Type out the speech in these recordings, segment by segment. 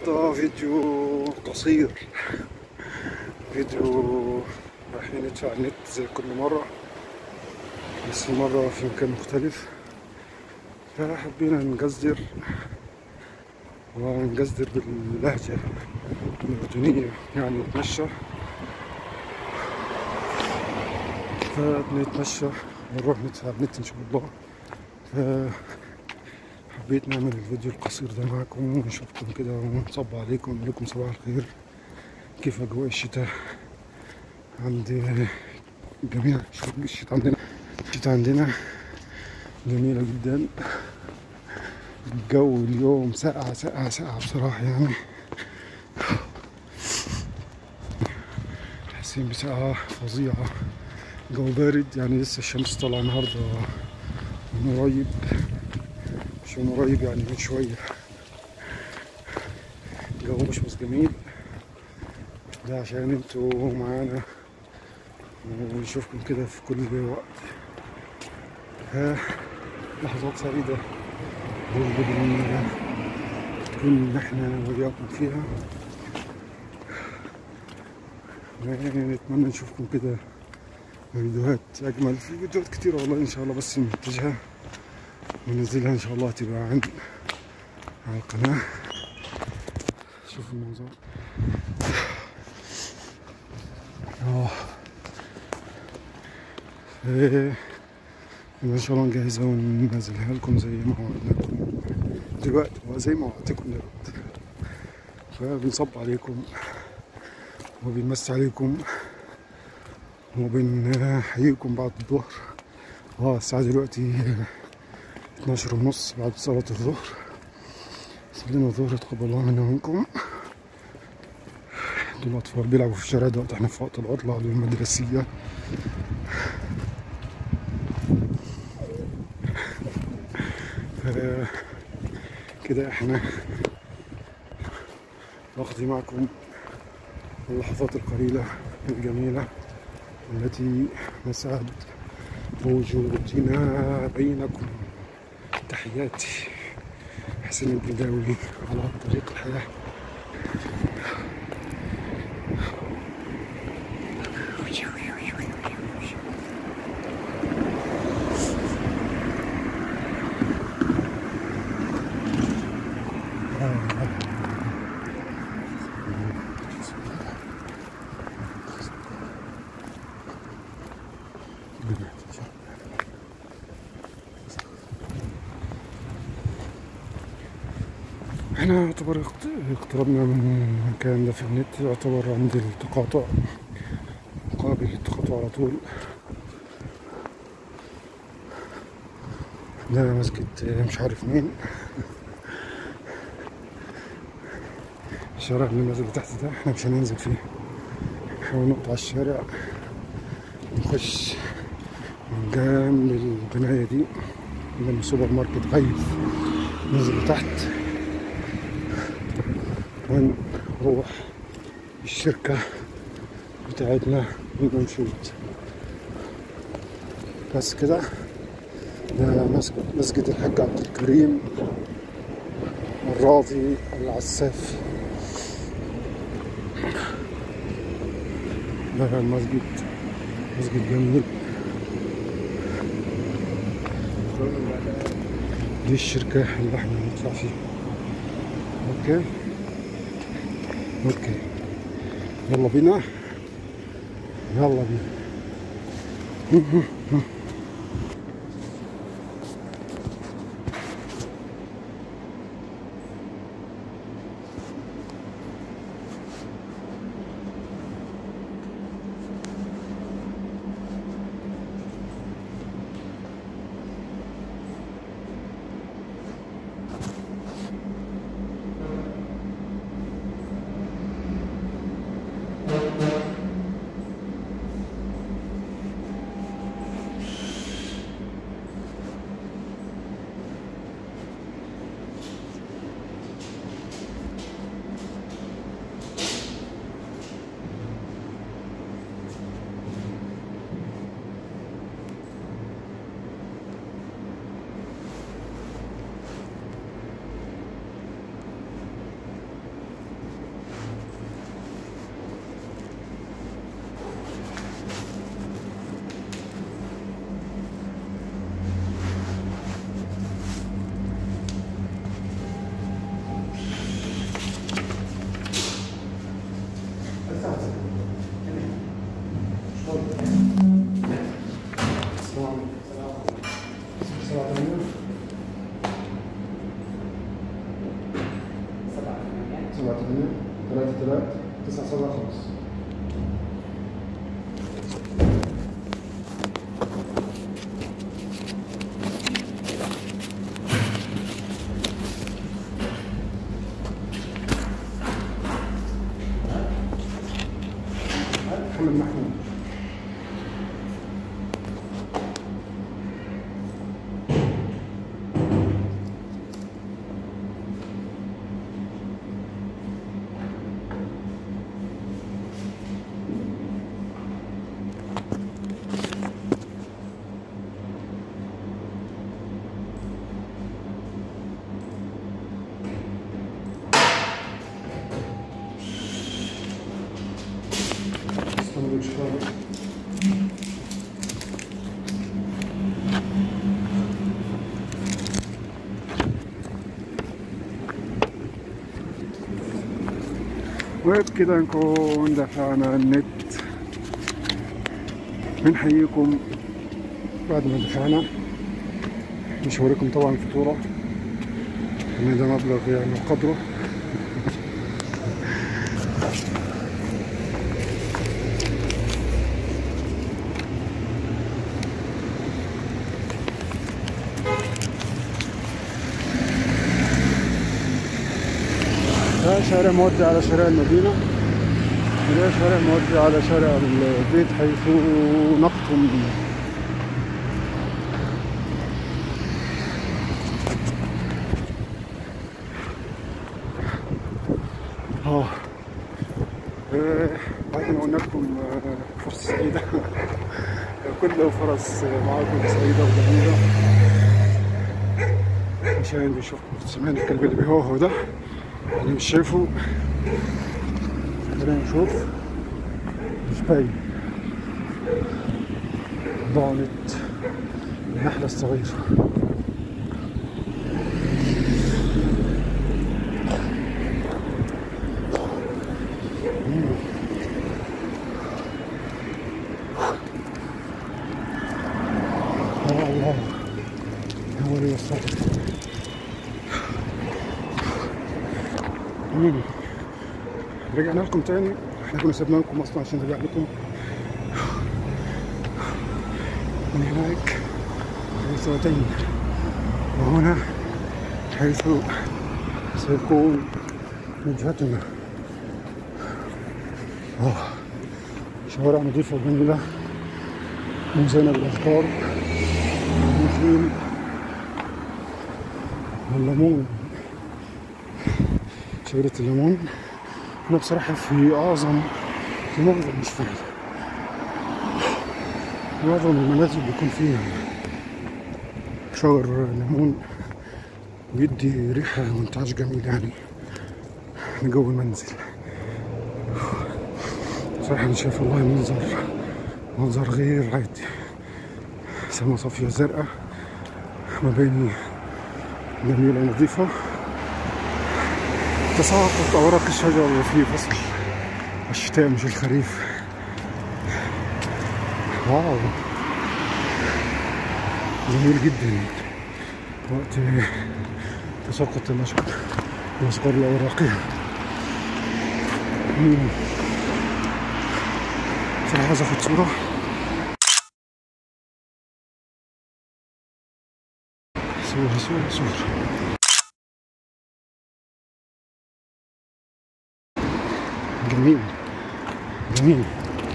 النهاردة فيديو قصير فيديو رايحين ندفع النت زي كل مرة بس المرة في مكان مختلف فحبينا نجزر ونجزر باللهجة الأردنية يعني نتمشى فبنتمشى ونروح ندفع النت إن شاء الله فحبيت نعمل الفيديو القصير ده معكم ونشوفكم كده ونصب عليكم ونقول لكم صباح الخير كيف أجواء الشتاء عند جميع شوف الشتاء عندنا الشتاء عندنا جميلة جدا الجو اليوم ساقعة ساقعة ساقعة بصراحة يعني حاسين بساقعة فظيعة جو بارد يعني لسه الشمس طالعة النهاردة من قريب مش من قريب يعني من شوية الجو مش بس جميل ده عشان انتوا معانا ونشوفكم كده في كل وقت ها لحظات سعيدة اللي تكون احنا وياكم فيها نتمنى نشوفكم كده فيديوهات اجمل في فيديوهات كتير والله ان شاء الله بس منتجها وننزلها ان شاء الله تبقى عند على القناة شوفوا المنظر اه ايه ان شاء الله نجهزها وننزلها لكم زي ما وعدناكم دلوقتي وزي ما وعدتكم دلوقتي فبنصب عليكم وبنمسي عليكم وبنحييكم بعد الظهر اه الساعة دلوقتي 12 ونص بعد صلاة الظهر صلينا الظهر تقبل الله منا ومنكم دول الأطفال بيلعبوا في الشارع دلوقتي احنا في وقت العطلة المدرسية كده احنا نقضي معكم اللحظات القليلة الجميلة التي نسعد بوجودنا بينكم تحياتي حسين البداوي على طريق الحياة احنا يعتبر اقتربنا من المكان ده في النت يعتبر عند التقاطع مقابل التقاطع على طول ده مسجد مش عارف مين الشارع اللي نازل تحت ده احنا مش هننزل فيه نحاول نقطع الشارع نخش من جنب البناية دي جنب السوبر ماركت غيث ننزل تحت ونروح الشركة بتاعتنا المنشود بس كده ده مسجد, مسجد الحاج عبد الكريم الراضي العساف ده المسجد مسجد جميل دي الشركة اللي احنا هنطلع فيها اوكي اوكي يلا بينا يلا بينا وبكده نكون دفعنا النت بنحييكم بعد ما دفعنا مش هوريكم طبعا الفاتورة لأن ده مبلغ يعني قدره ده شارع مودي على شارع المدينة وده شارع مودي على شارع البيت حيث نقطم اه آه، بعد ما قلنا لكم آه، فرصة سعيدة كل فرص معاكم سعيدة وجميلة عشان نشوفكم سمعنا الكلب اللي بيهوهو ده اللي مش شايفه خلينا نشوف مش باين ضاعت النحلة الصغيرة يا الله هو اللي وصلت مم. رجعنا لكم تاني احنا كنا سيبنا لكم اصلا عشان نرجع لكم من هناك حيث اتينا وهنا حيث سيكون وجهتنا آه. شوارع نظيفة وجميلة مزينة بالأشجار والنخيل والليمون شجرة الليمون أنا بصراحة في أعظم في معظم مش في معظم المنازل بيكون فيها شجر ليمون بيدي ريحة وانتعاش جميل يعني لجو المنزل صراحة أنا شايف والله منظر منظر غير عادي سما صافية زرقاء مباني جميلة نظيفة تساقط أوراق الشجر في فصل الشتاء مش الخريف واو جميل جدا وقت تساقط الأشجار الأشجار الأوراقية مم. صراحة عايز أخد صورة صورة صورة صورة جميل جميل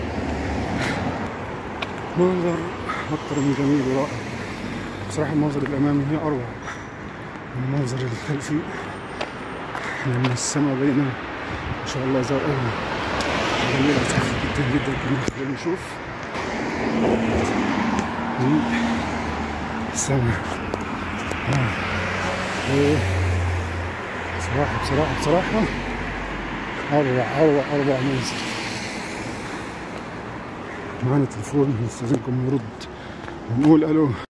منظر أكثر من جميل ورائع بصراحة المنظر الأمامي هي أروع من المنظر الخلفي لأن السماء بين ما شاء الله زرقاء جميلة صافية جدا جدا كنا خلينا نشوف دي السماء آه. إيه. بصراحة بصراحة بصراحة أروع أروع أروع منظر معانا تليفون نستأذنكم نرد ونقول ألو